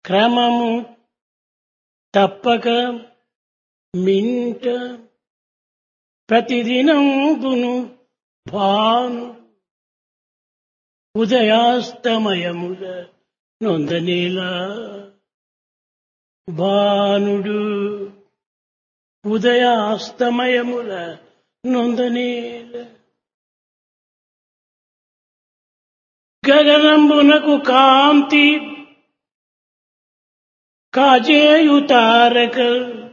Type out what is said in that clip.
క్రమము తప్పక మింట ప్రతిదినంబును భాను ఉదయాస్తమయముల నొందనేలా భానుడు ఉదయాస్తమయముల నొందనేల గగనంబునకు కాంతి కాజేయు తారక